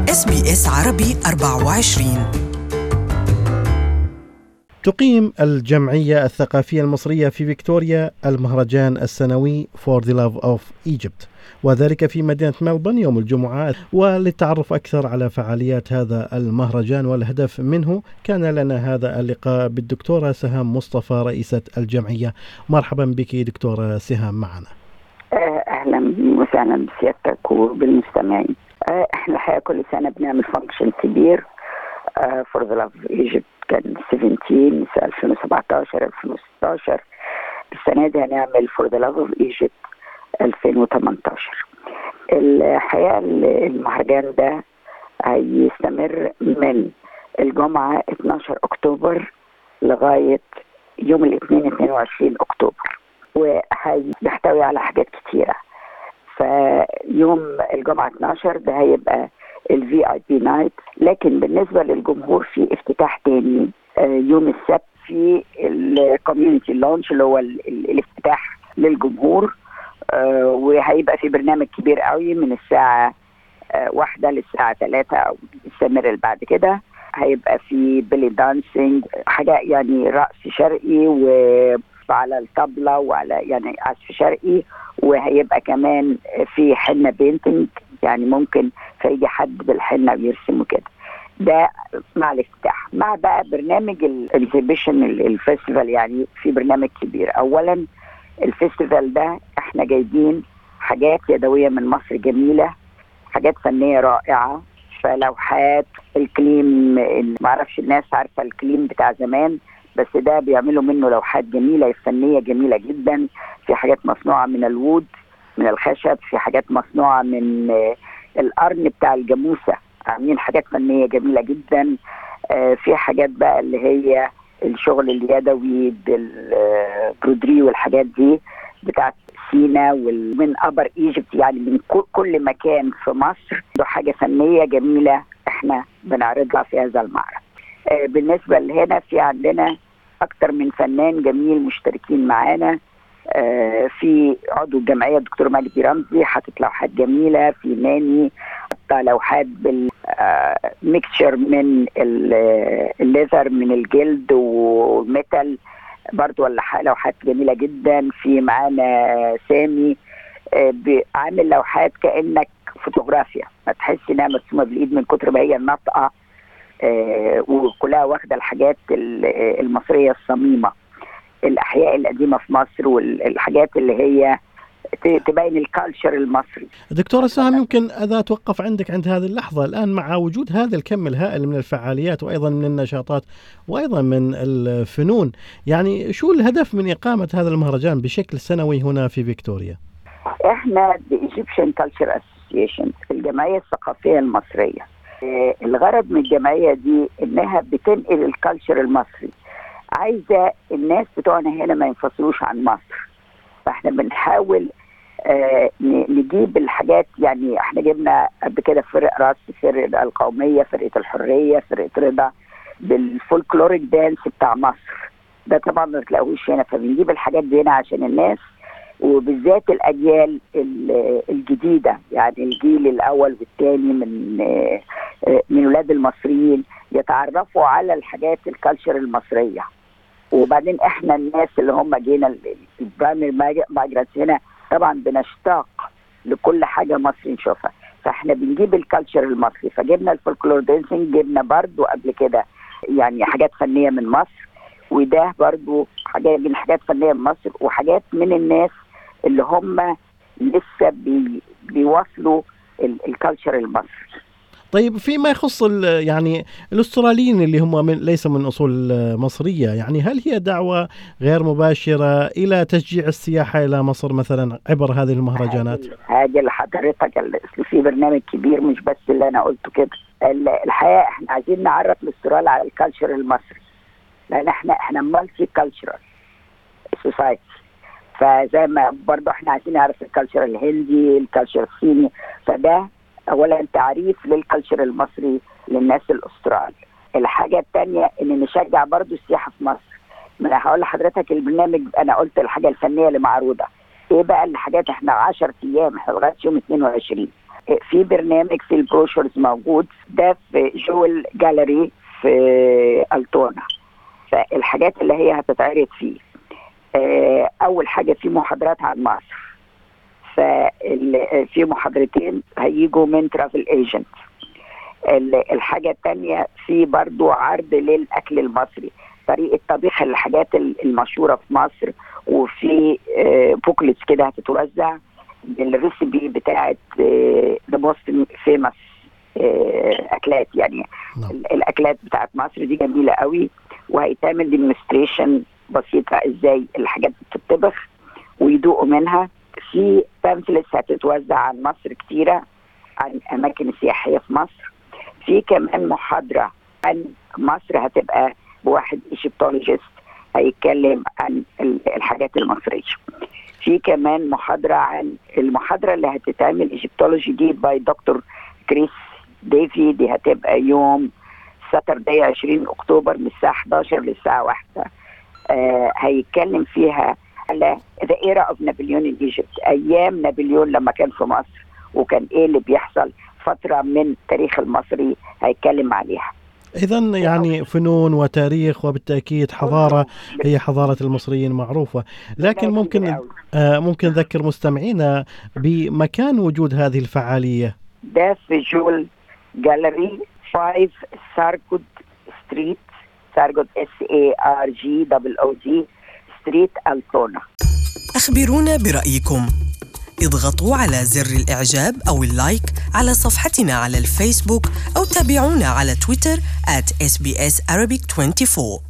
اس بي اس عربي 24 تقيم الجمعية الثقافية المصرية في فيكتوريا المهرجان السنوي For the Love of Egypt وذلك في مدينة ملبون يوم الجمعة وللتعرف أكثر على فعاليات هذا المهرجان والهدف منه كان لنا هذا اللقاء بالدكتورة سهام مصطفى رئيسة الجمعية مرحبا بك دكتورة سهام معنا اهلا وسهلا بسيادتك وبالمستمعين آه، احنا الحقيقه كل سنه بنعمل فانكشن كبير فور ذا لاف ايجيبت كان 17 في 2017 2016 السنه دي هنعمل فور ذا لاف اوف ايجيبت 2018 الحقيقه المهرجان ده هيستمر من الجمعه 12 اكتوبر لغايه يوم الاثنين 22 اكتوبر وهيحتوي على حاجات كتيره فيوم الجمعه 12 ده هيبقى الفي اي بي نايت لكن بالنسبه للجمهور في افتتاح تاني يوم السبت في الكوميونتي لونش اللي هو الافتتاح للجمهور وهيبقى في برنامج كبير قوي من الساعه واحدة للساعة ثلاثة أو يستمر اللي بعد كده هيبقى في بيلي دانسينج حاجة يعني رقص شرقي وعلى الطبلة وعلى يعني عزف شرقي وهيبقى كمان في حنة بينتنج يعني ممكن فيجي حد بالحنة ويرسم وكده ده مع الافتتاح مع بقى برنامج الاكزيبيشن الفestival يعني في برنامج كبير اولا الفestival ده احنا جايبين حاجات يدويه من مصر جميله حاجات فنيه رائعه فلوحات الكليم ما اعرفش الناس عارفه الكليم بتاع زمان بس ده بيعملوا منه لوحات جميله فنيه جميله جدا في حاجات مصنوعه من الوود من الخشب في حاجات مصنوعه من القرن بتاع الجاموسه عاملين حاجات فنيه جميله جدا في حاجات بقى اللي هي الشغل اليدوي بالبرودري والحاجات دي بتاعت سينا ومن ابر ايجيبت يعني من كل مكان في مصر له حاجه فنيه جميله احنا بنعرضها في هذا المعرض بالنسبه لهنا في عندنا اكتر من فنان جميل مشتركين معانا في عضو الجمعيه الدكتور مجدي رمزي حاطط لوحات جميله في ناني حاطه لوحات بالميكشر من الليذر من الجلد والميتال برضو لوحات جميله جدا في معانا سامي عامل لوحات كانك فوتوغرافيا ما تحس انها مرسومه بالايد من كتر ما هي ناطقه وكلها واخده الحاجات المصريه الصميمه الاحياء القديمه في مصر والحاجات اللي هي تبين الكالتشر المصري دكتورة سهام يمكن اذا اتوقف عندك عند هذه اللحظه الان مع وجود هذا الكم الهائل من الفعاليات وايضا من النشاطات وايضا من الفنون يعني شو الهدف من اقامه هذا المهرجان بشكل سنوي هنا في فيكتوريا احنا ايجيبشن كلتشر اسوسيشن الجمعيه الثقافيه المصريه الغرض من الجمعيه دي انها بتنقل الكالتشر المصري عايزه الناس بتوعنا هنا ما ينفصلوش عن مصر فاحنا بنحاول آه نجيب الحاجات يعني احنا جبنا قبل كده فرق راس فرقه القوميه فرقه الحريه فرقه رضا بالفولكلوريك دانس بتاع مصر ده طبعا ما بتلاقوش هنا فبنجيب الحاجات دي هنا عشان الناس وبالذات الاجيال الجديده يعني الجيل الاول والثاني من آه من ولاد المصريين يتعرفوا على الحاجات الكالتشر المصريه وبعدين احنا الناس اللي هم جينا البرايمري مايجرانتس هنا طبعا بنشتاق لكل حاجه مصري نشوفها فاحنا بنجيب الكالتشر المصري فجبنا الفولكلور دانسينج جبنا برضو قبل كده يعني حاجات فنيه من مصر وده برضو حاجات من حاجات فنيه من مصر وحاجات من الناس اللي هم لسه بي بيواصلوا الكالتشر المصري طيب فيما يخص يعني الاستراليين اللي هم من ليس من اصول مصريه يعني هل هي دعوه غير مباشره الى تشجيع السياحه الى مصر مثلا عبر هذه المهرجانات؟ هاجي لحضرتك في برنامج كبير مش بس اللي انا قلته كده الحقيقه احنا عايزين نعرف الاسترال على الكالتشر المصري لان احنا احنا مالتي كالتشرال سوسايتي فزي ما برضه احنا عايزين نعرف الكالتشر الهندي الكالتشر الصيني فده اولا تعريف للكالتشر المصري للناس الاسترال الحاجه الثانيه ان نشجع برضو السياحه في مصر ما انا هقول لحضرتك البرنامج انا قلت الحاجه الفنيه اللي معروضه ايه بقى الحاجات احنا 10 ايام احنا لغايه يوم 22 في برنامج في البروشورز موجود ده في جول جاليري في التونا فالحاجات اللي هي هتتعرض فيه آه، اول حاجه في محاضرات عن مصر ففي محاضرتين هيجوا من ترافل ايجنت الحاجه الثانيه في برضو عرض للاكل المصري طريقه طبيخ الحاجات المشهوره في مصر وفي بوكلتس كده هتتوزع بالريسبي بتاعت ذا موست فيمس اكلات يعني نعم. الاكلات بتاعت مصر دي جميله قوي وهيتعمل ديمونستريشن بسيطه ازاي الحاجات بتطبخ ويدوقوا منها في بامفلتس هتتوزع عن مصر كتيره عن اماكن سياحيه في مصر في كمان محاضره عن مصر هتبقى بواحد ايجيبتولوجيست هيتكلم عن الحاجات المصريه في كمان محاضره عن المحاضره اللي هتتعمل ايجيبتولوجي دي باي دكتور كريس ديفي دي هتبقى يوم ساتردي 20 اكتوبر من الساعه 11 للساعه 1 آه هيتكلم فيها على ذا ايرا اوف نابليون ان ايجيبت ايام نابليون لما كان في مصر وكان ايه اللي بيحصل فتره من التاريخ المصري هيتكلم عليها إذا يعني فنون وتاريخ وبالتأكيد حضارة هي حضارة المصريين معروفة لكن ممكن آه ممكن نذكر مستمعينا بمكان وجود هذه الفعالية ده في جول جاليري 5 ساركود ستريت ساركود اس اي ار جي دبل او جي ستريت التونا أخبرونا برأيكم اضغطوا على زر الإعجاب أو اللايك على صفحتنا على الفيسبوك أو تابعونا على تويتر at SBS Arabic 24